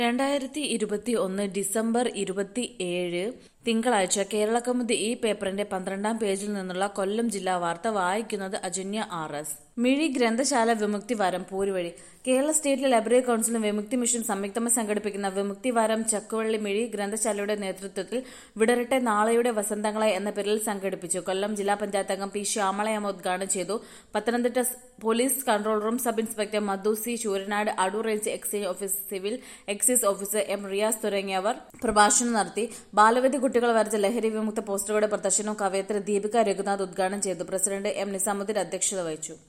രണ്ടായിരത്തി ഇരുപത്തി ഒന്ന് ഡിസംബർ ഇരുപത്തി ഏഴ് തിങ്കളാഴ്ച കേരളകൗമുദി ഈ പേപ്പറിന്റെ പന്ത്രണ്ടാം പേജിൽ നിന്നുള്ള കൊല്ലം ജില്ലാ വാർത്ത വായിക്കുന്നത് അജന്യ ആർ എസ് മിഴി ഗ്രന്ഥശാല വിമുക്തി വാരം പൂരുവഴി കേരള സ്റ്റേറ്റ് ലൈബ്രറി കൌൺസിലും വിമുക്തി മിഷൻ സംയുക്തമായി സംഘടിപ്പിക്കുന്ന വിമുക്തി വാരം ചക്കുവള്ളി മിഴി ഗ്രന്ഥശാലയുടെ നേതൃത്വത്തിൽ വിടരട്ടെ നാളെയുടെ വസന്തങ്ങളെ എന്ന പേരിൽ സംഘടിപ്പിച്ചു കൊല്ലം ജില്ലാ പഞ്ചായത്ത് അംഗം പി ശ്യാമളയമ്മ ഉദ്ഘാടനം ചെയ്തു Pathanamthitta police control room sub inspector Madhu C Sooranad Adoor range exchange office civil excise officer M Riyas തുടങ്ങിയവർ പ്രഭാഷണം നടത്തി ബാലവതി കുട്ടികൾ വരച്ച ലഹരി വിമുക്ത പോസ്റ്ററുകളുടെ പ്രദർശനവും കവയത്രി ദീപിക രഘുനാഥ് ഉദ്ഘാടനം ചെയ്തു പ്രസിഡന്റ് എം നിസാമുദ്ദീൻ അധ്യക്ഷത വഹിച്ചു